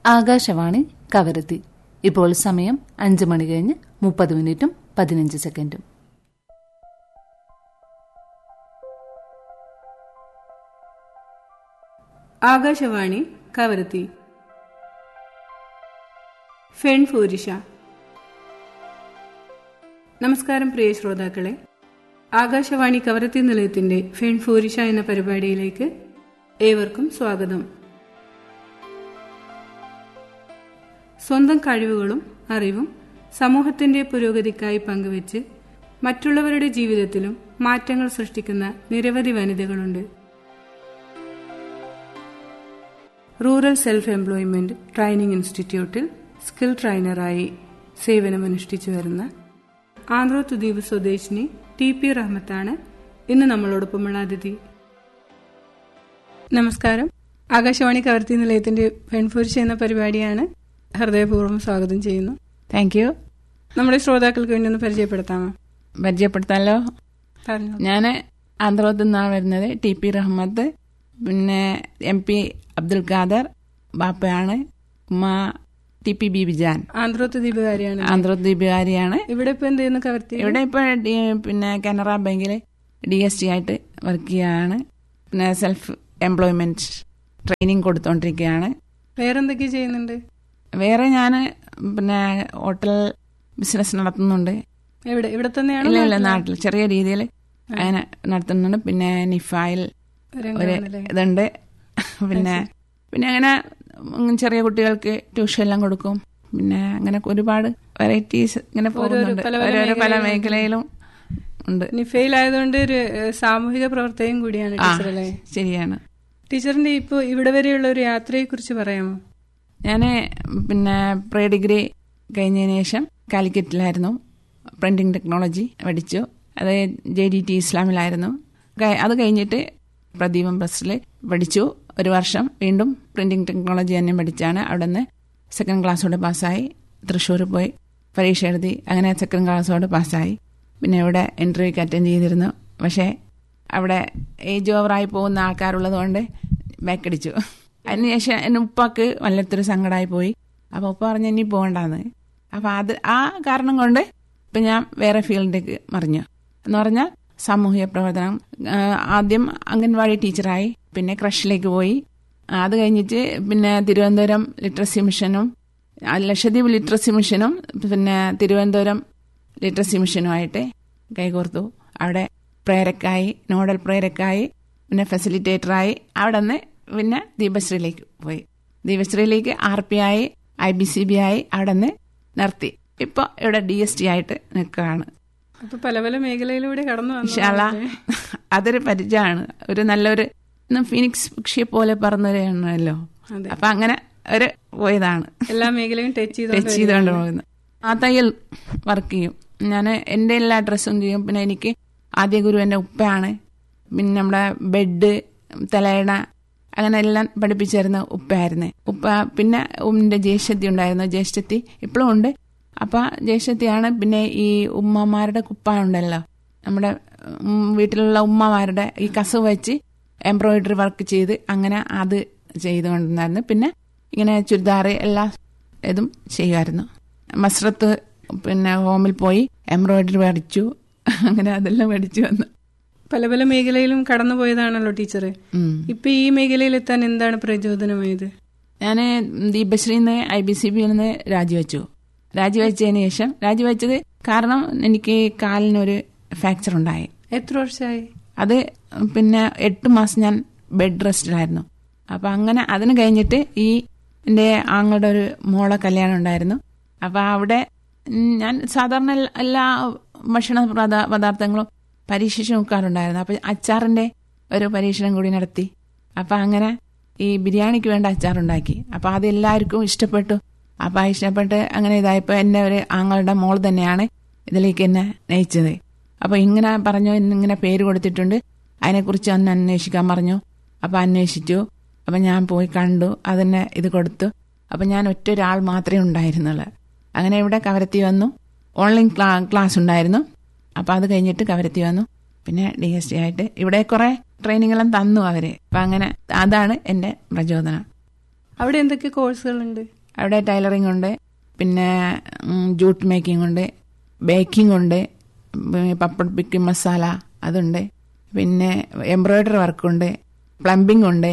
ആകാശവാണി കവരത്തി ഇപ്പോൾ സമയം അഞ്ച് മണി കഴിഞ്ഞ് മുപ്പത് മിനിറ്റും പതിനഞ്ച് സെക്കൻഡും ആകാശവാണി കവരത്തി ഫെൺ ഫൂരിഷ നമസ്കാരം പ്രിയ ശ്രോതാക്കളെ ആകാശവാണി കവരത്തി നിലയത്തിന്റെ ഫെൺ ഫൂരിഷ എന്ന പരിപാടിയിലേക്ക് ഏവർക്കും സ്വാഗതം സ്വന്തം കഴിവുകളും അറിവും സമൂഹത്തിന്റെ പുരോഗതിക്കായി പങ്കുവച്ച് മറ്റുള്ളവരുടെ ജീവിതത്തിലും മാറ്റങ്ങൾ സൃഷ്ടിക്കുന്ന നിരവധി വനിതകളുണ്ട് റൂറൽ സെൽഫ് എംപ്ലോയ്മെന്റ് ട്രെയിനിംഗ് ഇൻസ്റ്റിറ്റ്യൂട്ടിൽ സ്കിൽ ട്രെയിനറായി സേവനമനുഷ്ഠിച്ചു വരുന്ന ആന്ധ്രോത്ത് ദ്വീപ് സ്വദേശിനി ടി പി റഹ്മത്താണ് ഇന്ന് നമ്മളോടൊപ്പമുള്ള അതിഥി നമസ്കാരം ആകാശവാണി കവർത്തി നിലയത്തിന്റെ പെൺപുരുഷ എന്ന പരിപാടിയാണ് ഹൃദയപൂർവ്വം സ്വാഗതം ചെയ്യുന്നു താങ്ക് യു നമ്മുടെ ശ്രോതാക്കൾക്ക് വേണ്ടി ഒന്ന് പരിചയപ്പെടുത്താമോ പരിചയപ്പെടുത്താലോ പറഞ്ഞു ഞാൻ ആന്ധ്രോത്ത് നിന്നാണ് വരുന്നത് ടി പി റഹ്മത്ത് പിന്നെ എം പി അബ്ദുൽ ഖാദർ ബാപ്പയാണ് ഉമ്മ T P B Bijan Androth ദ്വീപുകാരിയാണ് ആന്ധ്രോത്ത് ദ്വീപുകാരിയാണ് ഇവിടെ ഇപ്പൊ എന്ത് ചെയ്യുന്നു കവർത്തി ഇവിടെ ഇപ്പോൾ പിന്നെ കാനറ ബാങ്കിൽ ഡി എസ് ടി ആയിട്ട് വർക്ക് ചെയ്യുകയാണ് പിന്നെ സെൽഫ് എംപ്ലോയ്മെന്റ് ട്രെയിനിങ് കൊടുത്തോണ്ടിരിക്കുകയാണ് വേറെന്തൊക്കെ ചെയ്യുന്നുണ്ട് വേറെ ഞാൻ പിന്നെ ഹോട്ടൽ ബിസിനസ് നടത്തുന്നുണ്ട് എവിടെ ഇവിടെ തന്നെയാണോ ഇല്ല ഇല്ല നാട്ടിൽ ചെറിയ രീതിയിൽ അങ്ങനെ നടത്തുന്നുണ്ട് പിന്നെ നിഫായിൽ ഒരു രംഗമാണല്ലേ? ഇതുണ്ട് പിന്നെ പിന്നെ അങ്ങനെ ഉം ചെറിയ കുട്ടികൾക്ക് ട്യൂഷൻ എല്ലാം കൊടുക്കും പിന്നെ അങ്ങനെ ഒരുപാട് വെറൈറ്റീസ് ഇങ്ങനെ പോകുന്നുണ്ട് പല പല ഓരോരോ പല മേഖലകളിൽ മേഖലയിലും ഉണ്ട് നിഫയിൽ ആയതുകൊണ്ട് ഒരു ഏഹ്, സാമൂഹിക പ്രവർത്തകയും കൂടിയാണ് ആ ടീച്ചർ അല്ലേ ശരിയാണ് ടീച്ചറിന്റെ ഇപ്പൊ ഇവിടെ വരെയുള്ള ഒരു യാത്രയെ കുറിച്ച് പറയാമോ ഞാൻ പിന്നെ പ്രീ ഡിഗ്രി കഴിഞ്ഞതിന് ശേഷം കാലിക്കറ്റിലായിരുന്നു പ്രിന്റിംഗ് ടെക്നോളജി പഠിച്ചു അത് ജെ ഡി ടി ഇസ്ലാമിലായിരുന്നു ക- അത് കഴിഞ്ഞിട്ട് പ്രദീപം ബസ്സിൽ പഠിച്ചു ഒരു വർഷം വീണ്ടും പ്രിന്റിംഗ് ടെക്നോളജി തന്നെ പഠിച്ചാണ് അവിടെ നിന്ന് സെക്കൻഡ് ക്ലാസ്സോടെ പാസ്സായി തൃശ്ശൂർ പോയി പരീക്ഷ എഴുതി അങ്ങനെ സെക്കൻഡ് ക്ലാസ്സോടെ പാസ്സായി പിന്നെ ഇവിടെ ഇൻ്റർവ്യൂക്ക് അറ്റൻഡ് ചെയ്തിരുന്നു പക്ഷേ അവിടെ ഏജ് ഓവറായി പോകുന്ന ആൾക്കാരുള്ളത് കൊണ്ട് ബാക്കടിച്ചു അതിനുശേഷം എൻ്റെ ഉപ്പാക്ക് വല്ലത്തൊരു സങ്കടമായി പോയി അപ്പോൾ ഉപ്പ പറഞ്ഞു ഇനി പോകണ്ടെന്ന് അപ്പോൾ അത് ആ കാരണം കൊണ്ട് ഇപ്പം ഞാൻ വേറെ ഫീൽഡിലേക്ക് മറിഞ്ഞു എന്ന് പറഞ്ഞാൽ സാമൂഹിക പ്രവർത്തനം ആ, ആദ്യം അംഗൻവാടി ടീച്ചറായി പിന്നെ ക്രഷിലേക്ക് പോയി ആ, അത് കഴിഞ്ഞിട്ട് പിന്നെ തിരുവനന്തപുരം ലിറ്ററസി മിഷനും ആ, ലക്ഷദ്വീപ് ലിറ്ററസി മിഷനും പിന്നെ തിരുവനന്തപുരം ലിറ്ററസി മിഷനുമായിട്ട് കൈകോർത്തു അവിടെ പ്രേരക്കായി നോഡൽ പ്രേരക്കായി പിന്നെ ഫെസിലിറ്റേറ്ററായി അവിടെ നിന്ന് പിന്നെ ദീപശ്രീയിലേക്ക് പോയി ദീപശ്രീയിലേക്ക് ആർ പി ആയി ഐ ബി സി ബി ആയി അവിടെ നിന്ന് നിർത്തി ഇപ്പൊ ഇവിടെ ഡി എസ് ടി ആയിട്ട് നിൽക്കുകയാണ് അപ്പൊ പല പല മേഖലയിലൂടെ കടന്നു ഇൻഷാല്ല വന്നു അതൊരു പരിചയമാണ് ഒരു നല്ലൊരു ഇന്ന് ഫിനിക്സ് പക്ഷിയെ പോലെ പറഞ്ഞൊരാണല്ലോ അതെ. അപ്പൊ അങ്ങനെ ഒരു പോയതാണ് എല്ലാ മേഖലയും ടച്ച് ടച്ച് ചെയ്തുകൊണ്ട് പോകുന്നത് ആ തയ്യൽ വർക്ക് ചെയ്യും ഞാൻ എൻ്റെ എല്ലാ ഡ്രസ്സും ചെയ്യും പിന്നെ എനിക്ക് ആദ്യ ഗുരു എൻ്റെ ഉപ്പയാണ് പിന്നെ നമ്മുടെ ബെഡ് തലയണ അങ്ങനെ എല്ലാം പഠിപ്പിച്ചു തരുന്ന ഉപ്പയായിരുന്നു ഉപ്പ പിന്നെ ഉമ്മിൻ്റെ ജ്യേഷ്ഠത്തി ഉണ്ടായിരുന്നു ജ്യേഷ്ഠത്തി ഇപ്പോഴും ഉണ്ട് അപ്പം ജ്യേഷ്ഠത്തിയാണ് പിന്നെ ഈ ഉമ്മമാരുടെ കുപ്പായം ഉണ്ടല്ലോ നമ്മുടെ ഉം, വീട്ടിലുള്ള ഉമ്മമാരുടെ ഈ കസവ് വെച്ച് എംബ്രോയിഡറി വർക്ക് ചെയ്ത് അങ്ങനെ അത് ചെയ്തുകൊണ്ടിരുന്നായിരുന്നു പിന്നെ ഇങ്ങനെ ചുരിദാർ എല്ലാ ഇതും ചെയ്യുമായിരുന്നു മസ്രത്ത് പിന്നെ ഹോമിൽ പോയി എംബ്രോയിഡറി പഠിച്ചു അങ്ങനെ അതെല്ലാം പഠിച്ചു വന്നു പല പല മേഖലയിലും കടന്നു പോയതാണല്ലോ ടീച്ചർ ഉം. ഇപ്പൊ ഈ മേഖലയിൽ എത്താൻ എന്താണ് പ്രചോദനമായത് ഞാൻ ദീപശ്രീന്ന് ഐ ബി സി ബിയിൽ നിന്ന് രാജിവെച്ചു രാജിവെച്ചതിന് ശേഷം രാജിവെച്ചത് കാരണം എനിക്ക് കാലിനൊരു ഫ്രാക്ചർ ഉണ്ടായി എത്ര വർഷമായി അത് പിന്നെ എട്ട് മാസം ഞാൻ ബെഡ് റെസ്റ്റിലായിരുന്നു അപ്പം അങ്ങനെ അതിന് കഴിഞ്ഞിട്ട് ഈ എൻ്റെ ആങ്ങളുടെ ഒരു മോളെ കല്യാണം ഉണ്ടായിരുന്നു അപ്പം അവിടെ ഉം, ഞാൻ സാധാരണ എല്ലാ- എല്ലാ ഭക്ഷണ പദാ- പദാർത്ഥങ്ങളും പരീക്ഷിച്ച് നോക്കാറുണ്ടായിരുന്നു അപ്പം അച്ചാറിൻ്റെ ഒരു പരീക്ഷണം കൂടി നടത്തി അപ്പം അങ്ങനെ ഈ ബിരിയാണിക്ക് വേണ്ട അച്ചാറുണ്ടാക്കി അപ്പം അത് എല്ലാവർക്കും ഇഷ്ടപ്പെട്ടു അപ്പം ആ ഇഷ്ടപ്പെട്ട് അങ്ങനെ ഇതായപ്പോൾ എൻ്റെ ഒരു ആങ്ങളുടെ മോൾ തന്നെയാണ് ഇതിലേക്ക് എന്നെ നയിച്ചത് അപ്പോൾ ഇങ്ങനെ പറഞ്ഞു ഇന്നിങ്ങനെ പേര് കൊടുത്തിട്ടുണ്ട് അതിനെക്കുറിച്ച് ഒന്ന് അന്വേഷിക്കാൻ പറഞ്ഞു അപ്പോൾ അന്വേഷിച്ചു അപ്പം ഞാൻ പോയി കണ്ടു അതിനെ ഇത് കൊടുത്തു അപ്പം ഞാൻ ഒറ്റ ഒരാൾ മാത്രമേ ഉണ്ടായിരുന്നുള്ളൂ അങ്ങനെ ഇവിടെ കവരത്തി വന്നു ഓൺലൈൻ ക്ലാ ക്ലാസ് ഉണ്ടായിരുന്നു അപ്പം അത് കഴിഞ്ഞിട്ട് കവരത്തി വന്നു പിന്നെ ഡി എസ് ടി ആയിട്ട് ഇവിടെ കുറെ ട്രെയിനിങ് തന്നു അവര് അപ്പം അങ്ങനെ അതാണ് എൻ്റെ പ്രചോദനം അവിടെ എന്തൊക്കെ കോഴ്സുകളുണ്ട് അവിടെ ടൈലറിംഗ് ഉണ്ട് പിന്നെ ഉം, ജൂട്ട് മേക്കിംഗ് ഉണ്ട് ബേക്കിംഗ് ഉണ്ട് ഉം, പപ്പട് പിക്കി മസാല അതുണ്ട് പിന്നെ എംബ്രോയിഡറി വർക്കുണ്ട് പ്ലംബിംഗ് ഉണ്ട്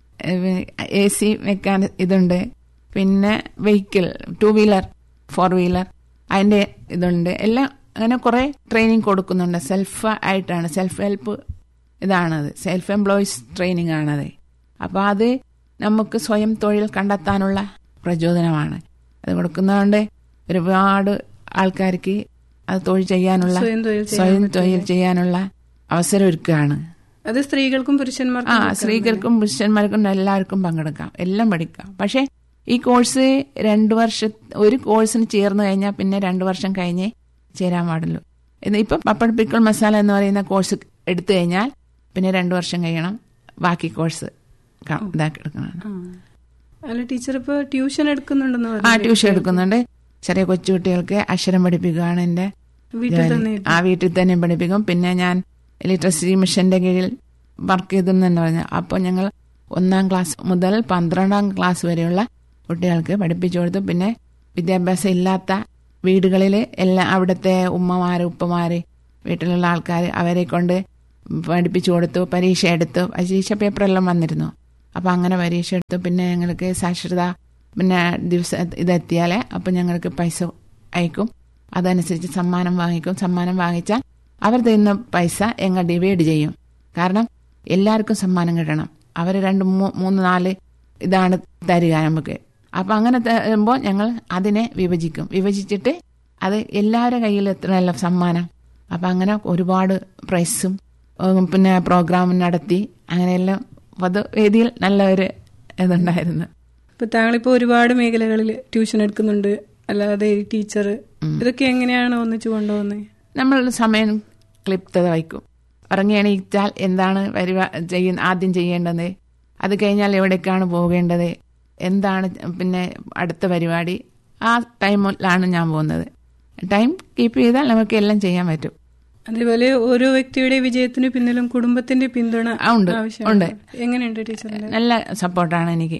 എ സി വെക്കാൻ ഇതുണ്ട് പിന്നെ vehicle two wheeler four wheeler അതിന്റെ ഇതുണ്ട് എല്ലാം അങ്ങനെ കുറെ ട്രെയിനിങ് കൊടുക്കുന്നുണ്ട് സെൽഫ് ആയിട്ടാണ് സെൽഫ് ഹെൽപ്പ് ഇതാണത് സെൽഫ് എംപ്ലോയീസ് ട്രെയിനിങ് ആണത് അപ്പോൾ അത് നമുക്ക് സ്വയം തൊഴിൽ കണ്ടെത്താനുള്ള പ്രചോദനമാണ് അത് കൊടുക്കുന്നതുകൊണ്ട് ഒരുപാട് ആൾക്കാർക്ക് അത് തൊഴിൽ ചെയ്യാനുള്ള സ്വയം തൊഴിൽ ചെയ്യാൻ സ്വയം പറ്റും. തൊഴിൽ ചെയ്യാനുള്ള അവസരം ഒരുക്കുകയാണ് അത് സ്ത്രീകൾക്കും പുരുഷന്മാർക്കും ആ കൊടുക്കാൻ സ്ത്രീകൾക്കും പുരുഷന്മാർക്കും എല്ലാവർക്കും പങ്കെടുക്കാം എല്ലാം പഠിക്കാം പക്ഷെ ഈ കോഴ്സ് രണ്ടു വർഷം ഒരു കോഴ്സിന് ചേർന്ന് കഴിഞ്ഞാൽ പിന്നെ രണ്ടു വർഷം കഴിഞ്ഞേ ചേരാൻ പാടുള്ളൂ എന്ന് ഇപ്പം പപ്പട് പിക്കിൾ മസാല എന്ന് പറയുന്ന കോഴ്സ് എടുത്തു കഴിഞ്ഞാൽ പിന്നെ രണ്ടു വർഷം കഴിയണം ബാക്കി കോഴ്സ് ക- ഇതാക്കി എടുക്കണം ആ. അല്ല ടീച്ചർ ഇപ്പൊ ട്യൂഷൻ എടുക്കുന്നുണ്ടെന്ന് ആ പറഞ്ഞു ട്യൂഷൻ എടുക്കുന്നുണ്ട് ചെറിയ കൊച്ചുകുട്ടികൾക്ക് അക്ഷരം പഠിപ്പിക്കുകയാണ് എന്റെ വീട്ടിൽ ജോലി. തന്നെ ആ വീട്ടിൽ തന്നെ പഠിപ്പിക്കും പിന്നെ ഞാൻ ലിറ്ററസി മിഷന്റെ കീഴിൽ വർക്ക് ചെയ്തെന്ന് പറഞ്ഞു അപ്പോൾ ഞങ്ങൾ ഒന്നാം ക്ലാസ് മുതൽ പന്ത്രണ്ടാം ക്ലാസ് വരെയുള്ള കുട്ടികൾക്ക് പഠിപ്പിച്ചു കൊടുത്തു പിന്നെ വിദ്യാഭ്യാസം ഇല്ലാത്ത വീടുകളിൽ എല്ലാം അവിടുത്തെ ഉമ്മമാര് ഉപ്പമാര് വീട്ടിലുള്ള ആൾക്കാർ അവരെ കൊണ്ട് പഠിപ്പിച്ചു കൊടുത്തു പരീക്ഷ എടുത്തു പരീക്ഷ പേപ്പറെല്ലാം വന്നിരുന്നു അപ്പം അങ്ങനെ പരീക്ഷ എടുത്തു പിന്നെ ഞങ്ങൾക്ക് സാക്ഷരത പിന്നെ ദിവസം ഇതെത്തിയാലേ അപ്പം ഞങ്ങൾക്ക് പൈസ അയക്കും അതനുസരിച്ച് സമ്മാനം വാങ്ങിക്കും സമ്മാനം വാങ്ങിച്ചാൽ അവർ തരുന്ന പൈസ ഞങ്ങൾ ഡിവൈഡ് ചെയ്യും കാരണം എല്ലാവർക്കും സമ്മാനം കിട്ടണം അവർ രണ്ട് മൂ- മൂന്ന് നാല് ഇതാണ് തരിക നമുക്ക് അപ്പം അങ്ങനെ തരുമ്പോൾ ഞങ്ങൾ അതിനെ വിഭജിക്കും വിഭജിച്ചിട്ട് അത് എല്ലാവരുടെ കയ്യിൽ എത്തണമല്ലോ സമ്മാനം അപ്പം അങ്ങനെ ഒരുപാട് പ്രൈസും ഉം, പിന്നെ പ്രോഗ്രാം നടത്തി അങ്ങനെയെല്ലാം പൊതുവേദിയിൽ നല്ല ഒരു ഇതുണ്ടായിരുന്നു ഇപ്പൊ താങ്കളിപ്പോ ഒരുപാട് മേഖലകളിൽ ട്യൂഷൻ എടുക്കുന്നുണ്ട് അല്ലാതെ ഈ ടീച്ചർ ഇതൊക്കെ എങ്ങനെയാണ് ഒന്നിച്ചു കൊണ്ടുപോകുന്നത് നമ്മൾ സമയം ക്ലിപ്തത വയ്ക്കും ഉറങ്ങി എണീറ്റാൽ എന്താണ് പരിപാ ചെയ്യുന്ന ആദ്യം ചെയ്യേണ്ടത് അത് കഴിഞ്ഞാൽ എവിടേക്കാണ് പോകേണ്ടത് എന്താണ് പിന്നെ അടുത്ത പരിപാടി ആ ടൈമിലാണ് ഞാൻ പോകുന്നത് ടൈം കീപ്പ് ചെയ്താൽ നമുക്ക് എല്ലാം ചെയ്യാൻ പറ്റും അതേപോലെ ഓരോ വ്യക്തിയുടെ വിജയത്തിന് പിന്നിലും കുടുംബത്തിന്റെ പിന്തുണ ആ, ഉണ്ട്, ആവശ്യമാണ് ഉണ്ട്. എങ്ങനെയുണ്ട് ടീച്ചറിന്റെ നല്ല സപ്പോർട്ടാണ് എനിക്ക്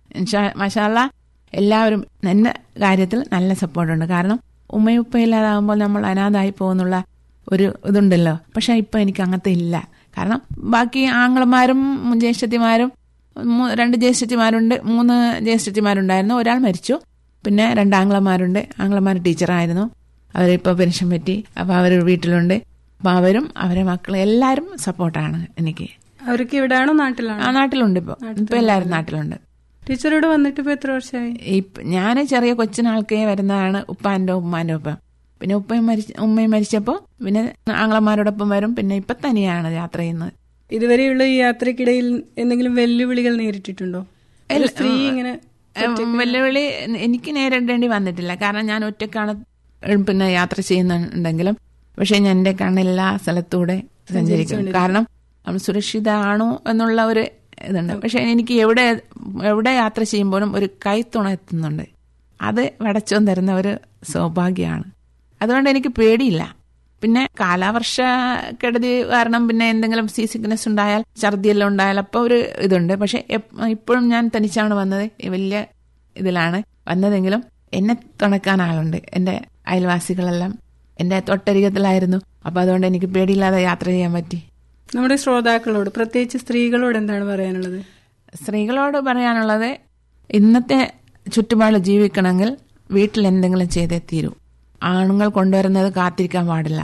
മഷാല എല്ലാവരും എന്റെ കാര്യത്തിൽ നല്ല സപ്പോർട്ടുണ്ട് കാരണം ഉമ്മയും ഉപ്പ ഇല്ലാതാകുമ്പോൾ നമ്മൾ അനാഥായി പോകുന്നുള്ള ഒരു ഇതുണ്ടല്ലോ പക്ഷെ ഇപ്പൊ എനിക്ക് അങ്ങനത്തെ ഇല്ല കാരണം ബാക്കി ആങ്ങളമാരും ജ്യേഷ്ഠത്തിമാരും മൂ- രണ്ട് ജ്യേഷ്ഠത്തിമാരുണ്ട് മൂന്ന് ജ്യേഷ്ഠത്തിമാരുണ്ടായിരുന്നു ഒരാൾ മരിച്ചു പിന്നെ രണ്ട് ആങ്ങളമാരുണ്ട് ആങ്ങളമാർ ടീച്ചറായിരുന്നു അവരിപ്പോൾ പെൻഷൻ പറ്റി അപ്പോൾ അവർ വീട്ടിലുണ്ട് അപ്പോൾ അവരും അവരെ മക്കളും എല്ലാവരും സപ്പോർട്ടാണ് എനിക്ക് അവർക്ക് ഇവിടെയാണോ നാട്ടിലാണോ ആ നാട്ടിലുണ്ട് ഇപ്പൊ ഇപ്പൊ എല്ലാവരും നാട്ടിലുണ്ട് ടീച്ചർ ഇവിടെ വന്നിട്ട് ഇപ്പൊ എത്ര വർഷമായി ഞാൻ ചെറിയ കൊച്ചിനാൾക്കേ വരുന്നതാണ് ഉപ്പാന്റെ ഉമ്മാന്റെ ഒപ്പം പിന്നെ ഉപ്പയും മരിച്ച ഉമ്മയും മരിച്ചപ്പോ പിന്നെ ആങ്ങളമാരോടൊപ്പം വരും പിന്നെ ഇപ്പൊ തനിയാണ് യാത്ര ചെയ്യുന്നത് ഇതുവരെയുള്ള ഈ യാത്രക്കിടയിൽ എന്തെങ്കിലും വെല്ലുവിളികൾ നേരിട്ടിട്ടുണ്ടോ ഒരു സ്ത്രീ ഇങ്ങനെ ഉം, വെല്ലുവിളി എനിക്ക് നേരിടേണ്ടി വന്നിട്ടില്ല കാരണം ഞാൻ ഒറ്റക്കാണ് പിന്നെ യാത്ര ചെയ്യുന്നുണ്ടെങ്കിലും പക്ഷെ ഞാൻ എന്റെ കണ്ണെല്ലാ സ്ഥലത്തൂടെ സഞ്ചരിക്കും കാരണം നമ്മൾ സുരക്ഷിതമാണോ എന്നുള്ള ഒരു ഇതുണ്ട് പക്ഷെ എനിക്ക് എവിടെ എവിടെ യാത്ര ചെയ്യുമ്പോഴും ഒരു കൈത്തുണ എത്തുന്നുണ്ട് അത് വടച്ചോൻ തരുന്ന ഒരു സൗഭാഗ്യമാണ് അതുകൊണ്ട് എനിക്ക് പേടിയില്ല പിന്നെ കാലാവർഷ കെടുതി കാരണം പിന്നെ എന്തെങ്കിലും സീ സിക്നസ് ഉണ്ടായാൽ ഛർദിയെല്ലാം ഉണ്ടായാൽ അപ്പോൾ ഒരു ഇതുണ്ട് പക്ഷെ എപ്പ- ഇപ്പോഴും ഞാൻ തനിച്ചാണ് വന്നത് ഈ വലിയ ഇതിലാണ് വന്നതെങ്കിലും എന്നെ തുണക്കാൻ ആളുണ്ട് എന്റെ അയൽവാസികളെല്ലാം എന്റെ തൊട്ടരികത്തിലായിരുന്നു അപ്പൊ അതുകൊണ്ട് എനിക്ക് പേടിയില്ലാതെ യാത്ര ചെയ്യാൻ പറ്റി നമ്മുടെ ശ്രോതാക്കളോട് പ്രത്യേകിച്ച് സ്ത്രീകളോട് എന്താണ് പറയാനുള്ളത് സ്ത്രീകളോട് പറയാനുള്ളത് ഇന്നത്തെ ചുറ്റുപാട് ജീവിക്കണമെങ്കിൽ വീട്ടിൽ എന്തെങ്കിലും ചെയ്തേ തീരൂ ആണുങ്ങൾ കൊണ്ടുവരുന്നത് കാത്തിരിക്കാൻ പാടില്ല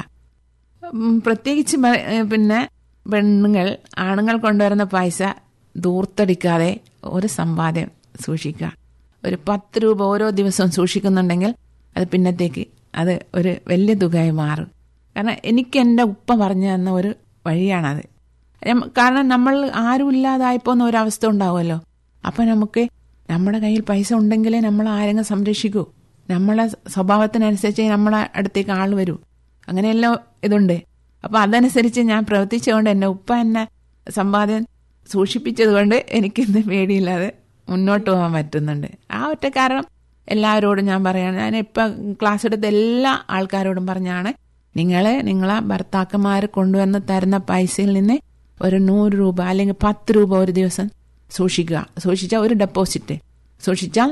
ഉം, പ്രത്യേകിച്ച് പ- ഏ, പിന്നെ പെണ്ണുങ്ങൾ ആണുങ്ങൾ കൊണ്ടുവരുന്ന പൈസ ദൂർത്തടിക്കാതെ ഒരു സമ്പാദ്യം സൂക്ഷിക്കുക ഒരു പത്ത് രൂപ ഓരോ ദിവസവും സൂക്ഷിക്കുന്നുണ്ടെങ്കിൽ അത് പിന്നത്തേക്ക് അത് ഒരു വലിയ തുകയായി മാറും കാരണം എനിക്ക് എൻ്റെ ഉപ്പ പറഞ്ഞു തന്ന ഒരു വഴിയാണത് ഞമ്മ- കാരണം നമ്മൾ ആരും ഇല്ലാതായിപ്പോന്ന ഒരവസ്ഥ ഉണ്ടാവുമല്ലോ അപ്പൊ നമുക്ക് നമ്മുടെ കയ്യിൽ പൈസ ഉണ്ടെങ്കിലേ നമ്മൾ ആരെങ്കിലും സംരക്ഷിക്കൂ നമ്മളെ സ്വഭാവത്തിനനുസരിച്ച് നമ്മളെ അടുത്തേക്ക് ആൾ വരൂ അങ്ങനെയെല്ലാം ഇതുണ്ട് അപ്പൊ അതനുസരിച്ച് ഞാൻ പ്രവർത്തിച്ചുകൊണ്ട് എന്റെ ഉപ്പ എന്നെ സമ്പാദ്യം സൂക്ഷിപ്പിച്ചത് കൊണ്ട് എനിക്കിന്ന് പേടിയില്ലാതെ മുന്നോട്ട് പോകാൻ പറ്റുന്നുണ്ട് ആ ഒറ്റ കാരണം എല്ലാവരോടും ഞാൻ പറയാണ് ഞാൻ ഇപ്പൊ ക്ലാസ് എടുത്ത എല്ലാ ആൾക്കാരോടും പറഞ്ഞാണ് നിങ്ങളെ നിങ്ങളെ ഭർത്താക്കന്മാർ കൊണ്ടുവന്ന് തരുന്ന പൈസയിൽ നിന്ന് ഒരു നൂറ് രൂപ അല്ലെങ്കിൽ പത്ത് രൂപ ഒരു ദിവസം സൂക്ഷിക്കുക സൂക്ഷിച്ചാൽ ഒരു ഡെപ്പോസിറ്റ് സൂക്ഷിച്ചാൽ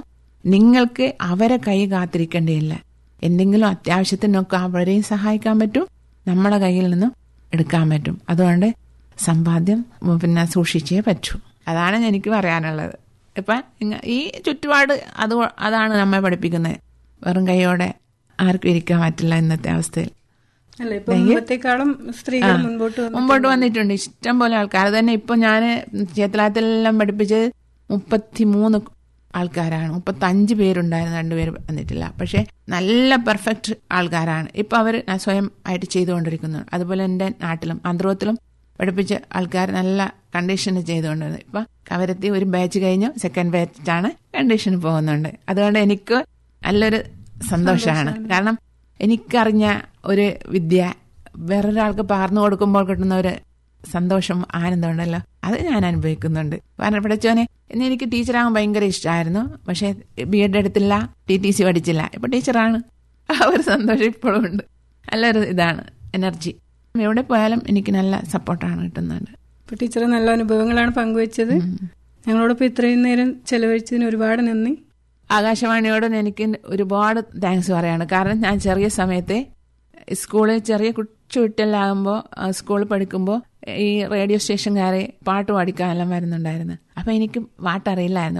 നിങ്ങൾക്ക് അവരെ കൈ കാത്തിരിക്കേണ്ടിയില്ല എന്തെങ്കിലും അത്യാവശ്യത്തിനൊക്കെ അവരെയും സഹായിക്കാൻ പറ്റും നമ്മുടെ കയ്യിൽ നിന്നും എടുക്കാൻ പറ്റും അതുകൊണ്ട് സമ്പാദ്യം ഉം, പിന്നെ സൂക്ഷിച്ചേ പറ്റൂ അതാണ് എനിക്ക് പറയാനുള്ളത് ഇപ്പം ഇങ്ങ- ഈ ചുറ്റുപാട് അത് അതാണ് നമ്മെ പഠിപ്പിക്കുന്നത് വെറും കൈയോടെ ആർക്കും ഇരിക്കാൻ പറ്റില്ല ഇന്നത്തെ അവസ്ഥയിൽ അല്ല ഇപ്പൊ മുമ്പത്തേക്കാളും സ്ത്രീകൾ മുൻപോട്ട് വന്നു മുമ്പോട്ട് വന്നിട്ടുണ്ട് ഇഷ്ടം പോലെ ആൾക്കാർ അത് തന്നെ ഇപ്പൊ ഞാൻ ചേത്തലാത്തിലെല്ലാം പഠിപ്പിച്ചത് മുപ്പത്തിമൂന്ന് ആൾക്കാരാണ് മുപ്പത്തഞ്ച് പേരുണ്ടായിരുന്നു രണ്ടുപേര് വന്നിട്ടില്ല പക്ഷെ നല്ല പെർഫെക്റ്റ് ആൾക്കാരാണ് ഇപ്പൊ അവർ സ്വയം ആയിട്ട് ചെയ്തുകൊണ്ടിരിക്കുന്നു അതുപോലെ എൻ്റെ നാട്ടിലും ആന്ധ്രത്തിലും പഠിപ്പിച്ച ആൾക്കാർ നല്ല കണ്ടീഷന് ചെയ്തുകൊണ്ടിരുന്നു ഇപ്പൊ കവരത്തി ഒരു ബാച്ച് കഴിഞ്ഞു സെക്കൻഡ് ബാച്ചാണ് കണ്ടീഷന് പോകുന്നുണ്ട് അതുകൊണ്ട് എനിക്ക് നല്ലൊരു സന്തോഷമാണ് കാരണം എനിക്കറിഞ്ഞ ഒരു വിദ്യ വേറൊരാൾക്ക് പകർന്നു കൊടുക്കുമ്പോൾ കിട്ടുന്ന ഒരു സന്തോഷം ആനന്ദം ഉണ്ടല്ലോ അത് ഞാൻ അനുഭവിക്കുന്നുണ്ട് കാരണം പഠിച്ചോനെ എന്നെ എനിക്ക് ടീച്ചറാകാൻ ഭയങ്കര ഇഷ്ടമായിരുന്നു പക്ഷെ ബി എഡ് എടുത്തില്ല ടി ടി സി പഠിച്ചില്ല ഇപ്പൊ ടീച്ചറാണ് ആ ഒരു സന്തോഷം ഇപ്പോഴും ഉണ്ട് നല്ലൊരു ഇതാണ് എനർജി എവിടെ പോയാലും എനിക്ക് നല്ല സപ്പോർട്ടാണ് കിട്ടുന്നുണ്ട് ഇപ്പൊ ടീച്ചർ നല്ല അനുഭവങ്ങളാണ് പങ്കുവച്ചത് ഞങ്ങളോടൊപ്പം ഇത്രയും നേരം ചെലവഴിച്ചതിന് ഒരുപാട് നന്ദി ആകാശവാണിയോട് എനിക്ക് ഒരുപാട് താങ്ക്സ് പറയാണ് കാരണം ഞാൻ ചെറിയ സമയത്തെ സ്കൂളിൽ ചെറിയ കൊച്ചു കുട്ടികളാകുമ്പോൾ സ്കൂളിൽ പഠിക്കുമ്പോൾ ഈ റേഡിയോ സ്റ്റേഷൻകാരെ പാട്ട് പാടിക്കാനെല്ലാം വരുന്നുണ്ടായിരുന്നു അപ്പൊ എനിക്ക് പാട്ടറിയില്ലായിരുന്നു